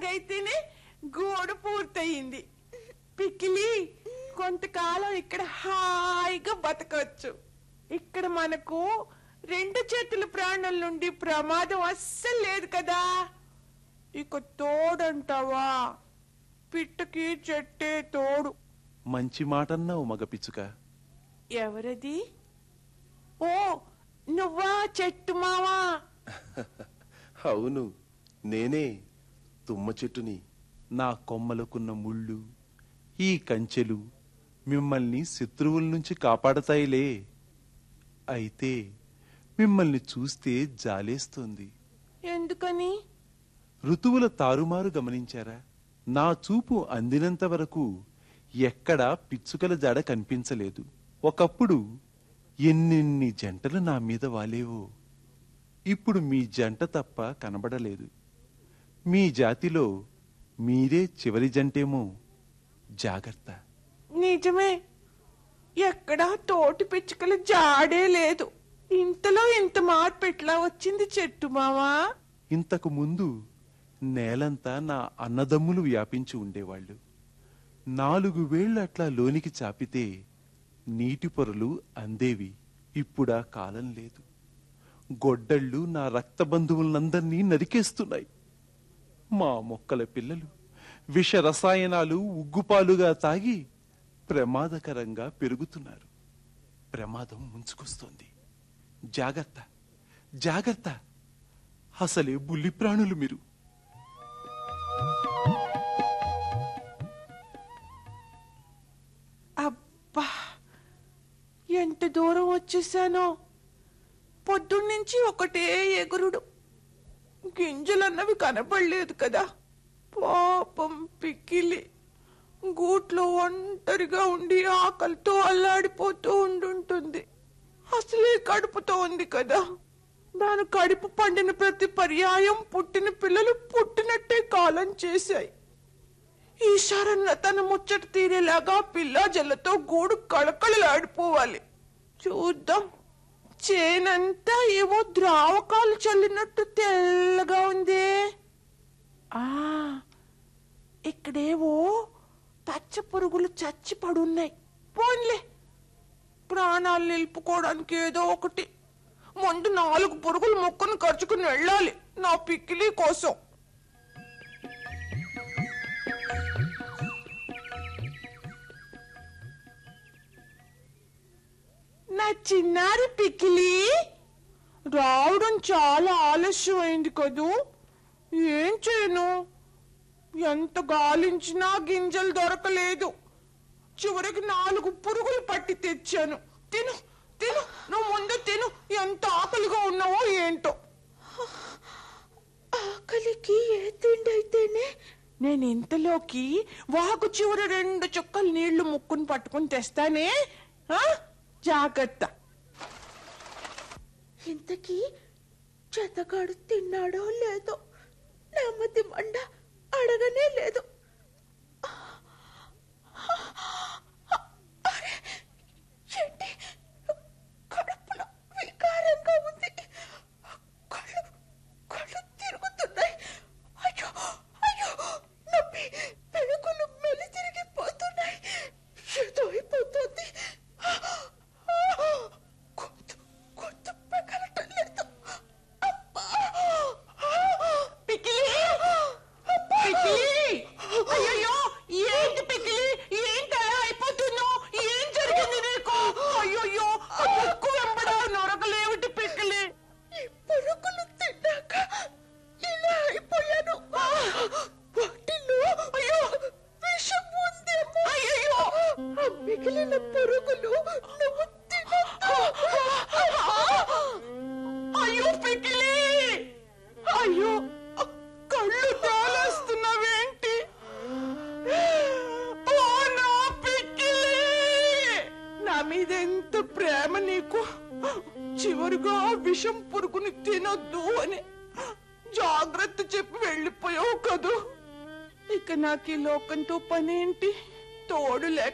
ఎలాగైతేనే గోడ పూర్తయింది పిక్కిలి కొంతకాలం ఇక్కడ హాయిగా బతకవచ్చు ఇక్కడ మనకు రెండు చేతుల ప్రాణుల నుండి ప్రమాదం అస్సలు లేదు కదా ఇక తోడంటావా పిట్టకి చెట్టే తోడు మంచి మాటన్నావు మగ పిచ్చుక ఎవరది ఓ నువ్వా చెట్టు మావా అవును నేనే తుమ్మ చెట్టుని నా కొమ్మలకున్న ముళ్ళు ఈ కంచెలు మిమ్మల్ని శత్రువుల నుంచి కాపాడతాయిలే అయితే మిమ్మల్ని చూస్తే జాలేస్తోంది ఎందుకని ఋతువుల తారుమారు గమనించారా నా చూపు అందినంత వరకు ఎక్కడా పిచ్చుకల జాడ కనిపించలేదు ఒకప్పుడు ఎన్నెన్ని జంటలు నా మీద వాలేవో ఇప్పుడు మీ జంట తప్ప కనబడలేదు మీ జాతిలో మీరే చివరి జంటేమో జాగ్రత్త నిజమే ఎక్కడా తోటి పిచ్చుకల జాడే లేదు ఇంతలో ఇంత మార్పు ఎట్లా వచ్చింది చెట్టు మావా ఇంతకు ముందు నేలంతా నా అన్నదమ్ములు వ్యాపించి ఉండేవాళ్ళు నాలుగు వేళ్ళు అట్లా లోనికి చాపితే నీటి పొరలు అందేవి ఇప్పుడా కాలం లేదు గొడ్డళ్ళు నా రక్త బంధువులందరినీ నరికేస్తున్నాయి మా మొక్కల పిల్లలు విష రసాయనాలు ఉగ్గుపాలుగా తాగి ప్రమాదకరంగా పెరుగుతున్నారు ప్రమాదం ముంచుకొస్తోంది జాగ్రత్త జాగ్రత్త అసలే బుల్లి ప్రాణులు మీరు అబ్బా ఎంత దూరం వచ్చేసానో పొద్దున్నుంచి ఒకటే ఎగురుడు గింజలన్నవి కనపడలేదు కదా పాపం పిక్కిలి గూట్లో ఒంటరిగా ఉండి ఆకలితో అల్లాడిపోతూ ఉండుంటుంది అసలే కడుపుతో ఉంది కదా దాని కడుపు పండిన ప్రతి పర్యాయం పుట్టిన పిల్లలు పుట్టినట్టే కాలం చేశాయి ఈశారన్న తన ముచ్చట తీరేలాగా పిల్ల జల్లతో గూడు కళకళలాడిపోవాలి చూద్దాం చేనంతా ఏవో ద్రావకాలు చల్లినట్టు తెల్లగా ఉంది ఆ ఇక్కడేవో పచ్చ పురుగులు చచ్చి పడున్నాయి పోన్లే ప్రాణాలు నిలుపుకోవడానికి ఏదో ఒకటి ముందు నాలుగు పురుగులు మొక్కను ఖర్చుకుని వెళ్ళాలి నా పిక్కిలి కోసం నా చిన్నారి పికిలి రావడం చాలా ఆలస్యం అయింది కదూ ఏం చేయను ఎంత గాలించినా గింజలు దొరకలేదు చివరికి నాలుగు పురుగులు పట్టి తెచ్చాను తిను తిను నువ్వు ముందు తిను ఎంత ఆకలిగా ఉన్నావో ఏంటో ఆకలికి ఏ తిండి అయితేనే నేను ఇంతలోకి వాకు చివరి రెండు చుక్కలు నీళ్లు ముక్కుని పట్టుకుని తెస్తానే ఆ? జాగ్రత్త ఇంతకీ చెతగాడు తిన్నాడో లేదో నెమ్మది మండ అడగనే లేదు అరే, ఏంటి? కడుపులో వికారంగా ఉంది కళ్ళు కళ్ళు తిరుగుతున్నాయి అయ్యో అయ్యో నొప్పి పెనుకులు మెలి తిరిగిపోతున్నాయి ఏదో అయిపోతుంది గొంతు గొంతు పెగలటం లేదు అమ్మా పికిలి పికిలి అయ్యో ఏంటి పికిలి ఏంటి అలా అయిపోతున్నావు ఏం జరిగింది నీకు అయ్యో ముక్కు వెంబడ నొరకలేవిటి పికిలి ఈ పురుగులు తిన్నాక ఇలా అయిపోయాను వాటిలో అయ్యో విషం ఉందేమో అయ్యో ఆ మిగిలిన పురుగులు నువ్వు తినొద్దు అయ్యో పికిలి అయ్యో కళ్ళు తేలేస్తున్నావేంటి ఓ నా పికిలి నా మీద ఎంత ప్రేమ నీకు చివరిగా ఆ విషం పురుగుని తినొద్దు అని జాగ్రత్త చెప్పి వెళ్ళిపోయావు కదూ ఇక నాకు ఈ లోకంతో పనేంటి తోడు లేక